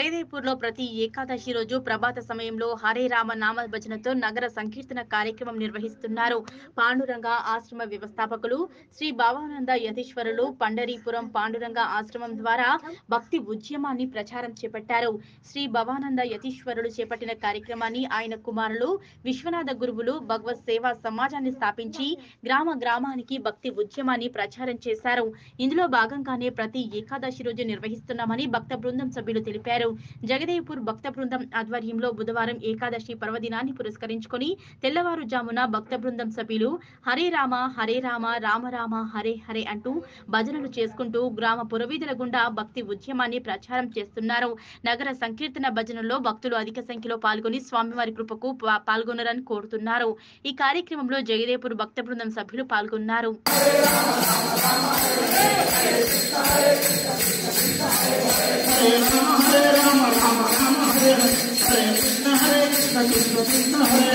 జగదేవ్పూర్లో ప్రతి ఏకాదశి రోజు ప్రభాత సమయంలో హరే రామ నామ భజనతో నగర సంకీర్తన కార్యక్రమం నిర్వహిస్తున్నారు పాండురంగ ఆశ్రమ వ్యవస్థాపకులు శ్రీ భావానంద యతీశ్వరులు పండరీపురం పాండురంగ ఆశ్రమం ద్వారా భక్తి ఉద్యమాన్ని ప్రచారం చేపట్టారు శ్రీ భవానంద యతీశ్వరులు చేపట్టిన కార్యక్రమాన్ని ఆయన కుమారులు విశ్వనాథ గురువులు భగవత్ సేవా సమాజాన్ని స్థాపించి గ్రామ గ్రామానికి భక్తి ఉద్యమాన్ని ప్రచారం చేశారు ఇందులో భాగంగానే ప్రతి ఏకాదశి రోజు నిర్వహిస్తున్నామని భక్త బృందం సభ్యులు తెలిపారు జగదేవ్పూర్ భక్త బృందం ఆధ్వర్యంలో బుధవారం ఏకాదశి పర్వదినాన్ని పురస్కరించుకొని తెల్లవారుజామున భక్త బృందం సభ్యులు హరే రామ హరే రామ రామ రామ హరే హరే అంటూ భజనలు చేసుకుంటూ గ్రామ పురవీధుల గుండా భక్తి ఉద్యమాన్ని ప్రచారం చేస్తున్నారు నగర సంకీర్తన భజనలో భక్తులు అధిక సంఖ్యలో పాల్గొని స్వామివారి కృపకు పా- పాల్గొనరని కోరుతున్నారు ఈ కార్యక్రమంలో జగదేవ్పూర్ భక్త బృందం సభ్యులు పాల్గొన్నారు హరే రామ హరే రామ రామ రామ హరే హరే హరే కృష్ణ హరే కృష్ణ కృష్ణ కృష్ణ హరే